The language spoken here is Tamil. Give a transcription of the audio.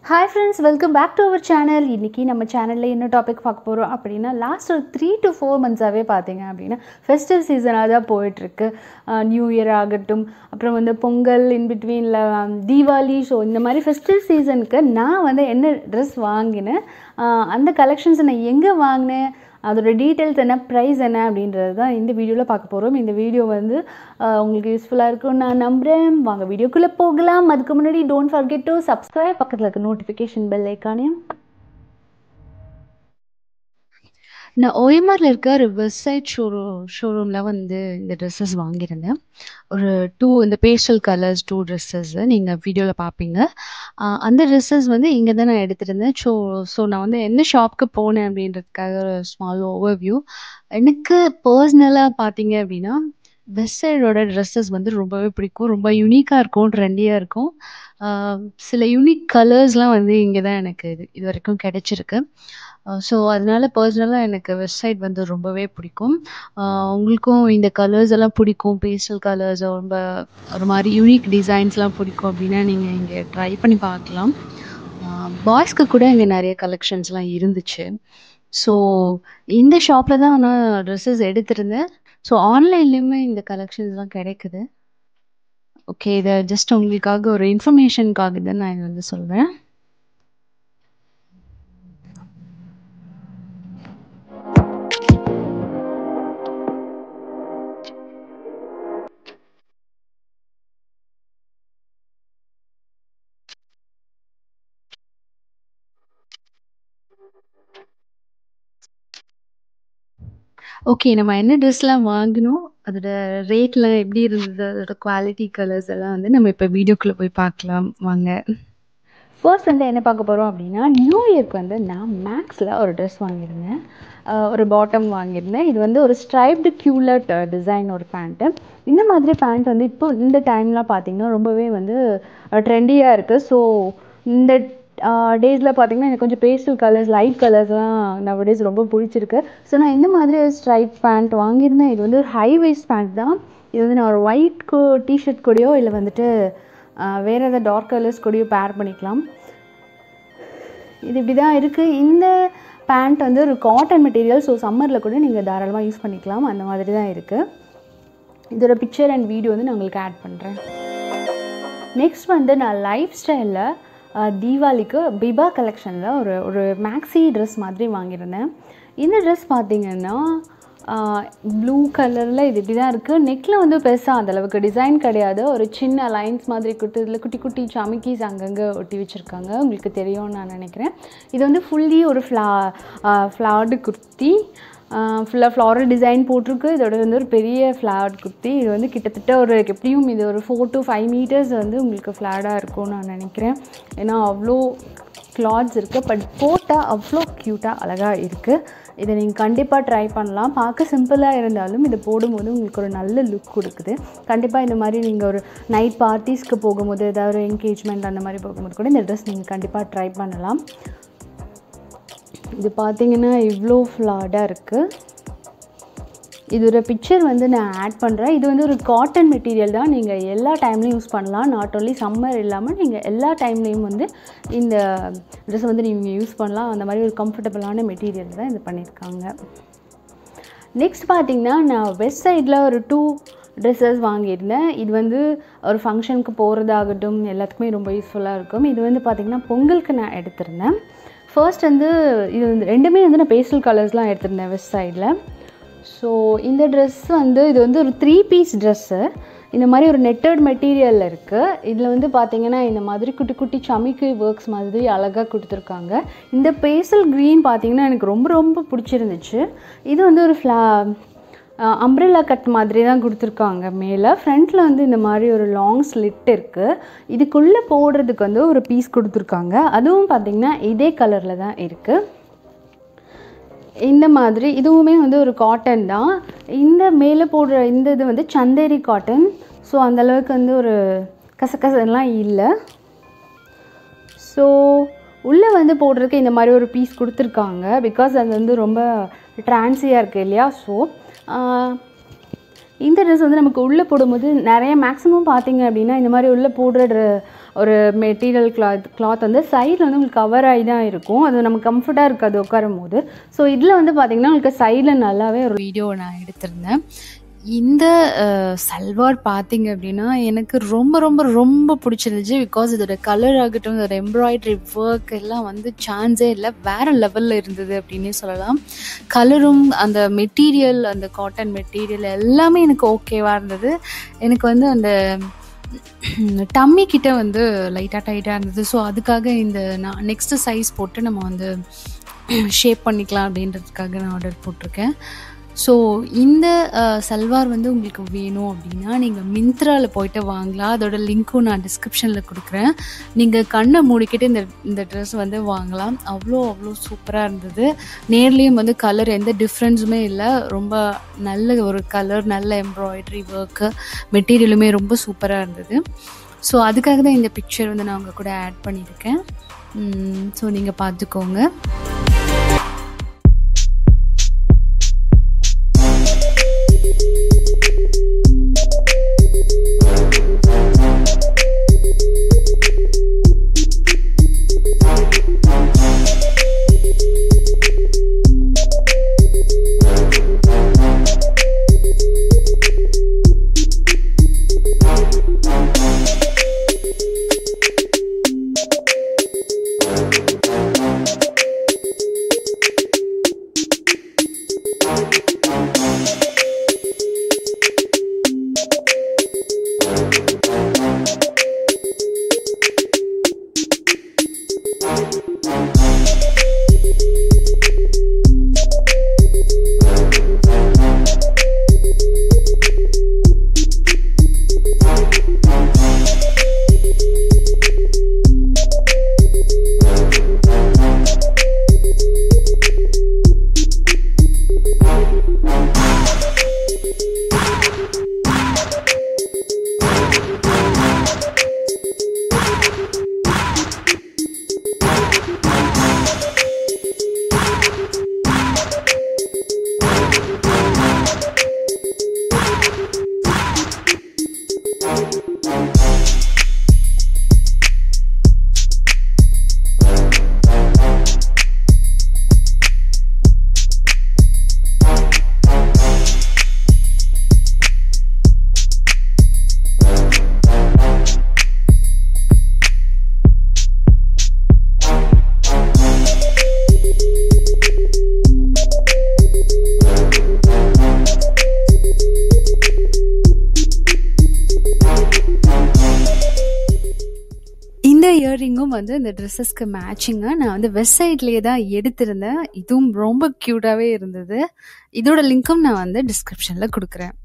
hi friends welcome back to our channel இன்றைக்கி நம்ம சேனலில் என்ன டாபிக் பார்க்க போகிறோம் அப்படின்னா லாஸ்ட் ஒரு த்ரீ டு ஃபோர் மந்த்ஸாகவே பார்த்தீங்க அப்படின்னா ஃபெஸ்டிவ் சீசனாக தான் போயிட்டுருக்கு நியூ இயர் ஆகட்டும் அப்புறம் வந்து பொங்கல் இன் பிட்வீனில் தீபாவளி ஷோ இந்த மாதிரி ஃபெஸ்டிவ் சீசனுக்கு நான் வந்து என்ன ட்ரெஸ் வாங்கினேன் ஆஹ் அந்த கலெக்ஷன்ஸை நான் எங்கே வாங்கினேன் அதோட டீட்டெயில்ஸ் என்ன ப்ரைஸ் என்ன அப்படின்றது தான் இந்த வீடியோவில் பார்க்க போகிறோம் இந்த வீடியோ வந்து ஆஹ் உங்களுக்கு யூஸ்ஃபுல்லாக இருக்கும் நான் நம்புகிறேன் வாங்க வீடியோக்குள்ளே போகலாம் அதுக்கு முன்னாடி டோன்ட் ஃபர்கெட் டு சப்ஸ்கிரைப் பக்கத்தில் இருக்க நோட்டிஃபிகேஷன் பெல் ஐக்கானையும் நான் ஓஎம்ஆரில் இருக்க ஒரு வெப்சைட் ஷோரூம் ஷோரூமில் வந்து இந்த ட்ரெஸ்ஸஸ் வாங்கியிருந்தேன் ஒரு டூ இந்த பேஸ்டல் கலர்ஸ் டூ ட்ரெஸ்ஸஸ்ஸு நீங்கள் வீடியோவில் பார்ப்பீங்க ஆஹ் அந்த ட்ரெஸ்ஸஸ் வந்து இங்கே தான் நான் எடுத்திருந்தேன் ஸோ ஸோ நான் வந்து என்ன ஷாப்க்கு போனேன் அப்படின்றதுக்காக ஒரு ஸ்மால் ஓவர்வியூ எனக்கு பர்சனலாக பார்த்தீங்க அப்படின்னா வெஸ்ட் சைடோட ட்ரெஸ்ஸஸ் வந்து ரொம்பவே பிடிக்கும் ரொம்ப யூனிக்காக இருக்கும் ட்ரெண்டியாக இருக்கும் ஆஹ் சில யூனிக் கலர்ஸ்லாம் வந்து இங்கே தான் எனக்கு இது இது வரைக்கும் கிடைச்சிருக்கு ஸோ அதனால பர்சனலாக எனக்கு வெஸ்ட் சைட் வந்து ரொம்பவே பிடிக்கும் ஆஹ் உங்களுக்கும் இந்த கலர்ஸ் எல்லாம் பிடிக்கும் பேஸ்டல் கலர்ஸ் ரொம்ப ஒரு மாதிரி யூனிக் டிசைன்ஸ்லாம் பிடிக்கும் அப்படின்னா நீங்கள் இங்கே ட்ரை பண்ணி பார்க்கலாம் பாய்ஸ்க்கு கூட இங்கே நிறைய கலெக்ஷன்ஸ்லாம் இருந்துச்சு ஸோ இந்த ஷாப்பில் தான் நான் ட்ரெஸ்ஸஸ் எடுத்திருந்தேன் ஸோ ஆன்லைன்லேயுமே இந்த கலெக்ஷன்ஸ்லாம் கிடைக்குது ஓகே இதை ஜஸ்ட் உங்களுக்காக ஒரு இன்ஃபர்மேஷனுக்காக தான் நான் இதை வந்து சொல்கிறேன் ஓகே நம்ம என்ன ட்ரெஸ்லாம் வாங்கினோம் அதோட ரேட்லாம் எப்படி இருந்தது அதோட குவாலிட்டி கலர்ஸ் எல்லாம் வந்து நம்ம இப்போ வீடியோக்குள்ளே போய் பார்க்கலாம் வாங்க ஃபர்ஸ்ட் வந்து என்ன பார்க்க போகிறோம் அப்படின்னா நியூ இயர்க்கு வந்து நான் மேக்ஸில் ஒரு ட்ரெஸ் வாங்கியிருந்தேன் அஹ் ஒரு பாட்டம் வாங்கியிருந்தேன் இது வந்து ஒரு ஸ்ட்ரைப்டு கியூலட் டிசைன் ஒரு பேண்ட்டு இந்த மாதிரி பேண்ட் வந்து இப்போ இந்த டைம்லாம் பார்த்தீங்கன்னா ரொம்பவே வந்து ட்ரெண்டியாக இருக்குது ஸோ இந்த டேஸில் பார்த்தீங்கன்னா எனக்கு கொஞ்சம் பேஸ்டல் கலர்ஸ் லைட் கலர்ஸ்லாம் நவடேஸ் ரொம்ப பிடிச்சிருக்கு ஸோ நான் இந்த மாதிரி ஒரு ஸ்ட்ரைப் பேண்ட் வாங்கியிருந்தேன் இது வந்து ஒரு ஹை வேஸ்ட் பேண்ட் தான் இது வந்து நான் ஒரு ஒயிட் கோ டிஷர்ட் கூடயோ இல்லை வந்துட்டு ஆஹ் வேறு ஏதாவது டார்க் கலர்ஸ் கூடயோ பேர் பண்ணிக்கலாம் இது இப்படி தான் இருக்குது இந்த பேண்ட் வந்து ஒரு காட்டன் மெட்டீரியல் ஸோ சம்மரில் கூட நீங்கள் தாராளமாக யூஸ் பண்ணிக்கலாம் அந்த மாதிரி தான் இருக்குது இதோட பிக்சர் அண்ட் வீடியோ வந்து நான் உங்களுக்கு ஆட் பண்ணுறேன் நெக்ஸ்ட் வந்து நான் லைஃப் ஸ்டைலில் தீபாவளிக்கு பிபா கலெக்ஷனில் ஒரு ஒரு மேக்ஸி ட்ரெஸ் மாதிரி வாங்கியிருந்தேன் இந்த ட்ரெஸ் பார்த்தீங்கன்னா ப்ளூ கலரில் இது இப்படி தான் இருக்குது நெக்கில் வந்து பெருசாக அந்தளவுக்கு டிசைன் கிடையாது ஒரு சின்ன லைன்ஸ் மாதிரி கொடுத்து இதில் குட்டி குட்டி சமிக்கீஸ் அங்கங்கே ஒட்டி வச்சுருக்காங்க உங்களுக்கு தெரியும்னு நான் நினைக்கிறேன் இது வந்து ஃபுல்லி ஒரு ஃப்ளா ஃப்ளார்டு குர்த்தி ஃபுல்லாக ஃப்ளாரல் டிசைன் போட்டிருக்கு இதோட வந்து ஒரு பெரிய ஃப்ளாட் குர்த்தி இது வந்து கிட்டத்தட்ட ஒரு எப்படியும் இது ஒரு ஃபோர் டு ஃபைவ் மீட்டர்ஸ் வந்து உங்களுக்கு ஃப்ளாடாக இருக்கும்னு நான் நினைக்கிறேன் ஏன்னா அவ்வளோ கிளாத்ஸ் இருக்குது பட் போட்டால் அவ்வளோ க்யூட்டாக அழகாக இருக்குது இதை நீங்கள் கண்டிப்பாக ட்ரை பண்ணலாம் பார்க்க சிம்பிளாக இருந்தாலும் இதை போடும்போது உங்களுக்கு ஒரு நல்ல லுக் கொடுக்குது கண்டிப்பாக இந்த மாதிரி நீங்கள் ஒரு நைட் பார்ட்டிஸ்க்கு போகும்போது ஏதாவது ஒரு என்கேஜ்மெண்ட் அந்த மாதிரி போகும்போது கூட இந்த ட்ரெஸ் நீங்கள் கண்டிப்பாக ட்ரை பண்ணலாம் இது பார்த்தீங்கன்னா இவ்வளோ ஃப்ளாடாக இருக்குது இதோட பிக்சர் வந்து நான் ஆட் பண்ணுறேன் இது வந்து ஒரு காட்டன் மெட்டீரியல் தான் நீங்கள் எல்லா டைம்லையும் யூஸ் பண்ணலாம் நாட் ஓன்லி சம்மர் இல்லாமல் நீங்கள் எல்லா டைம்லேயும் வந்து இந்த ட்ரெஸ் வந்து நீங்கள் யூஸ் பண்ணலாம் அந்த மாதிரி ஒரு கம்ஃபர்டபுளான மெட்டீரியல் தான் இது பண்ணியிருக்காங்க நெக்ஸ்ட் பார்த்தீங்கன்னா நான் வெஸ்ட் சைடில் ஒரு டூ ட்ரெஸ்ஸஸ் வாங்கியிருந்தேன் இது வந்து ஒரு ஃபங்க்ஷனுக்கு போகிறதாகட்டும் எல்லாத்துக்குமே ரொம்ப யூஸ்ஃபுல்லாக இருக்கும் இது வந்து பார்த்திங்கன்னா பொங்கலுக்கு நான் எடுத்திருந்தேன் ஃபர்ஸ்ட் வந்து இது வந்து ரெண்டுமே வந்து நான் பேஸ்டல் கலர்ஸ்லாம் எடுத்திருந்தேன் வெஸ்ட் சைடில் ஸோ இந்த ட்ரெஸ் வந்து இது வந்து ஒரு த்ரீ பீஸ் ட்ரெஸ்ஸு இந்த மாதிரி ஒரு நெட்டட் மெட்டீரியலில் இருக்குது இதில் வந்து பார்த்தீங்கன்னா இந்த மாதிரி குட்டி குட்டி சமிக்கை ஒர்க்ஸ் மாதிரி அழகாக கொடுத்துருக்காங்க இந்த பேசல் க்ரீன் பார்த்தீங்கன்னா எனக்கு ரொம்ப ரொம்ப பிடிச்சிருந்துச்சு இது வந்து ஒரு ஃப்ளா அம்ப்ரெல்லா கட் மாதிரி தான் கொடுத்துருக்காங்க மேலே ஃப்ரண்ட்டில் வந்து இந்த மாதிரி ஒரு லாங் ஸ்லிட் இருக்குது இதுக்குள்ளே போடுறதுக்கு வந்து ஒரு பீஸ் கொடுத்துருக்காங்க அதுவும் பார்த்திங்கன்னா இதே கலரில் தான் இருக்குது இந்த மாதிரி இதுவுமே வந்து ஒரு காட்டன் தான் இந்த மேலே போடுற இந்த இது வந்து சந்தேரி காட்டன் ஸோ அந்தளவுக்கு வந்து ஒரு கசகசெல்லாம் இல்லை ஸோ உள்ளே வந்து போடுறதுக்கு இந்த மாதிரி ஒரு பீஸ் கொடுத்துருக்காங்க பிகாஸ் அது வந்து ரொம்ப ட்ரான்ஸியாக இருக்குது இல்லையா ஸோ இந்த ட்ரெஸ் வந்து நமக்கு உள்ளே போடும்போது நிறைய மேக்ஸிமம் பார்த்தீங்க அப்படின்னா இந்த மாதிரி உள்ளே போடுற dre- ஒரு மெட்டீரியல் கிளாத் கிளாத் வந்து சைடில் வந்து உங்களுக்கு கவர் ஆகி தான் இருக்கும் அது நமக்கு கம்ஃபர்ட்டாக இருக்காது உட்காரும் போது ஸோ இதில் வந்து பார்த்தீங்கன்னா உங்களுக்கு சைடில் நல்லாவே ஒரு வீடியோ நான் எடுத்திருந்தேன் இந்த அஹ், சல்வார் பார்த்தீங்க அப்படின்னா எனக்கு ரொம்ப ரொம்ப ரொம்ப பிடிச்சிருந்துச்சு பிகாஸ் இதோட கலர் ஆகட்டும் இதோட எம்ப்ராய்டரி ஒர்க் எல்லாம் வந்து சான்ஸே இல்லை வேற லெவலில் இருந்தது அப்படின்னே சொல்லலாம் கலரும் அந்த மெட்டீரியல் அந்த காட்டன் மெட்டீரியல் எல்லாமே எனக்கு ஓகேவாக இருந்தது எனக்கு வந்து அந்த டம்மி கிட்ட வந்து லைட்டாக டைட்டாக இருந்தது ஸோ அதுக்காக இந்த நான் நெக்ஸ்ட்டு சைஸ் போட்டு நம்ம வந்து ஷேப் பண்ணிக்கலாம் அப்படின்றதுக்காக நான் ஆர்டர் போட்டிருக்கேன் ஸோ இந்த அஹ், சல்வார் வந்து உங்களுக்கு வேணும் அப்படின்னா நீங்கள் மிந்த்ராவில் போயிட்டு வாங்கலாம் அதோட லிங்க்கும் நான் டிஸ்கிரிப்ஷனில் கொடுக்குறேன் நீங்கள் கண்ணை மூடிக்கிட்டு இந்த இந்த ட்ரெஸ் வந்து வாங்கலாம் அவ்வளோ அவ்வளோ சூப்பராக இருந்தது நேர்லேயும் வந்து கலர் எந்த டிஃப்ரென்ஸுமே இல்லை ரொம்ப நல்ல ஒரு கலர் நல்ல எம்ப்ராய்டரி ஒர்க்கு மெட்டீரியலுமே ரொம்ப சூப்பராக இருந்தது ஸோ அதுக்காக தான் இந்த பிக்சர் வந்து நான் உங்கள் கூட ஆட் பண்ணியிருக்கேன் ஸோ நீங்கள் பார்த்துக்கோங்க இந்த இயரிங்கும் வந்து இந்த ட்ரெஸ்ஸஸ்க்கு மேட்சிங்காக நான் வந்து வெஸ்ட் சைட்லேயே தான் எடுத்திருந்தேன் இதுவும் ரொம்ப க்யூட்டாகவே இருந்தது இதோட லிங்க்கும் நான் வந்து டிஸ்கிரிப்ஷனில் கொடுக்குறேன்